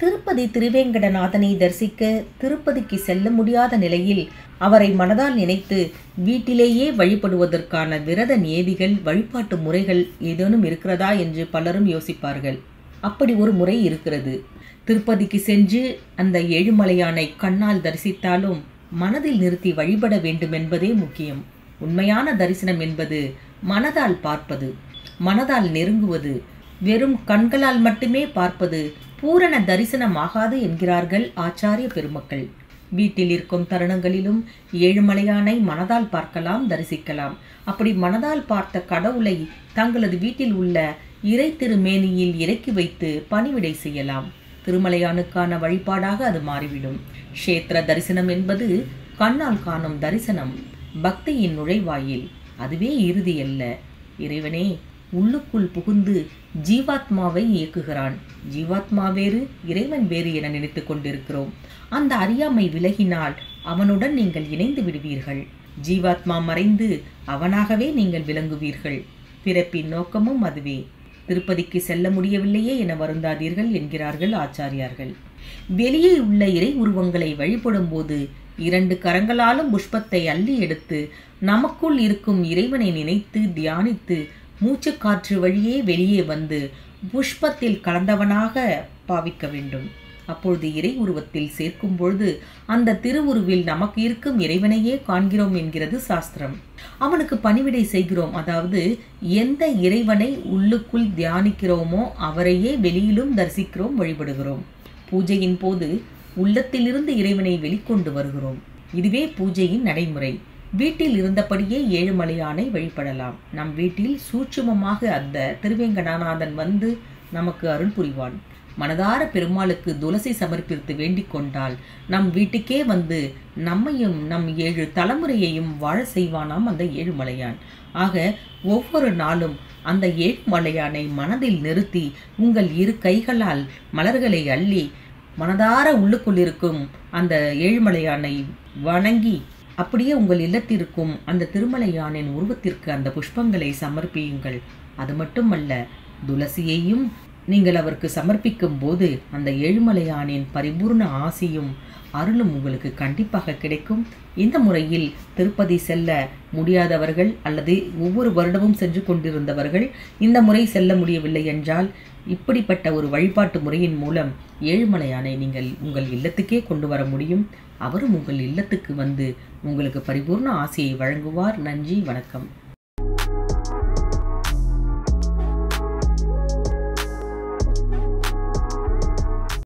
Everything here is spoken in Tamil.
திருப்பதி திருவேங்கடநாதனை தரிசிக்க திருப்பதிக்கு செல்ல முடியாத நிலையில் அவரை மனதால் நினைத்து வீட்டிலேயே வழிபடுவதற்கான விரத நியதிகள் வழிபாட்டு முறைகள் ஏதேனும் இருக்கிறதா என்று பலரும் யோசிப்பார்கள் அப்படி ஒரு முறை இருக்கிறது திருப்பதிக்கு சென்று அந்த ஏழுமலையானை கண்ணால் தரிசித்தாலும் மனதில் நிறுத்தி வழிபட வேண்டும் என்பதே முக்கியம் உண்மையான தரிசனம் என்பது மனதால் பார்ப்பது மனதால் நெருங்குவது வெறும் கண்களால் மட்டுமே பார்ப்பது பூரண தரிசனமாகாது என்கிறார்கள் ஆச்சாரிய பெருமக்கள் வீட்டில் இருக்கும் தருணங்களிலும் ஏழுமலையானை மனதால் பார்க்கலாம் தரிசிக்கலாம் அப்படி மனதால் பார்த்த கடவுளை தங்களது வீட்டில் உள்ள இறை திருமேனியில் இறக்கி வைத்து பணிவிடை செய்யலாம் திருமலையானுக்கான வழிபாடாக அது மாறிவிடும் க்ஷேத்திர தரிசனம் என்பது கண்ணால் காணும் தரிசனம் பக்தியின் நுழைவாயில் அதுவே இறுதி அல்ல இறைவனே உள்ளுக்குள் புகுந்து ஜீவாத்மாவை இயக்குகிறான் ஜீவாத்மா வேறு இறைவன் வேறு என நினைத்து கொண்டிருக்கிறோம் அந்த அறியாமை விலகினால் அவனுடன் நீங்கள் இணைந்து விடுவீர்கள் ஜீவாத்மா மறைந்து அவனாகவே நீங்கள் விளங்குவீர்கள் பிறப்பின் நோக்கமும் அதுவே திருப்பதிக்கு செல்ல முடியவில்லையே என வருந்தாதீர்கள் என்கிறார்கள் ஆச்சாரியார்கள் வெளியே உள்ள இறை உருவங்களை வழிபடும்போது இரண்டு கரங்களாலும் புஷ்பத்தை அள்ளி எடுத்து நமக்குள் இருக்கும் இறைவனை நினைத்து தியானித்து மூச்சுக்காற்று வழியே வெளியே வந்து புஷ்பத்தில் கலந்தவனாக பாவிக்க வேண்டும் அப்பொழுது இறை உருவத்தில் சேர்க்கும் பொழுது அந்த திருவுருவில் நமக்கு இருக்கும் இறைவனையே காண்கிறோம் என்கிறது சாஸ்திரம் அவனுக்கு பணிவிடை செய்கிறோம் அதாவது எந்த இறைவனை உள்ளுக்குள் தியானிக்கிறோமோ அவரையே வெளியிலும் தரிசிக்கிறோம் வழிபடுகிறோம் பூஜையின் போது உள்ளத்திலிருந்து இறைவனை வெளிக்கொண்டு வருகிறோம் இதுவே பூஜையின் நடைமுறை வீட்டில் இருந்தபடியே ஏழுமலையானை வழிபடலாம் நம் வீட்டில் சூட்சுமமாக அந்த திருவேங்கடநாதன் வந்து நமக்கு அருள் புரிவான் மனதார பெருமாளுக்கு துளசி சமர்ப்பித்து வேண்டிக் கொண்டால் நம் வீட்டுக்கே வந்து நம்மையும் நம் ஏழு தலைமுறையையும் வாழ செய்வானாம் அந்த ஏழுமலையான் ஆக ஒவ்வொரு நாளும் அந்த ஏழுமலையானை மனதில் நிறுத்தி உங்கள் இரு கைகளால் மலர்களை அள்ளி மனதார உள்ளுக்குள் இருக்கும் அந்த ஏழுமலையானை வணங்கி அப்படியே உங்கள் இல்லத்திற்கும் அந்த திருமலையானின் உருவத்திற்கு அந்த புஷ்பங்களை சமர்ப்பியுங்கள் அது மட்டுமல்ல துளசியையும் நீங்கள் அவருக்கு சமர்ப்பிக்கும் போது அந்த ஏழுமலையானின் பரிபூர்ண ஆசியும் அருளும் உங்களுக்கு கண்டிப்பாக கிடைக்கும் இந்த முறையில் திருப்பதி செல்ல முடியாதவர்கள் அல்லது ஒவ்வொரு வருடமும் சென்று கொண்டிருந்தவர்கள் இந்த முறை செல்ல முடியவில்லை என்றால் இப்படிப்பட்ட ஒரு வழிபாட்டு முறையின் மூலம் ஏழுமலையானை நீங்கள் உங்கள் இல்லத்துக்கே கொண்டு வர முடியும் அவரும் உங்கள் இல்லத்துக்கு வந்து உங்களுக்கு பரிபூர்ண ஆசையை வழங்குவார் நன்றி வணக்கம்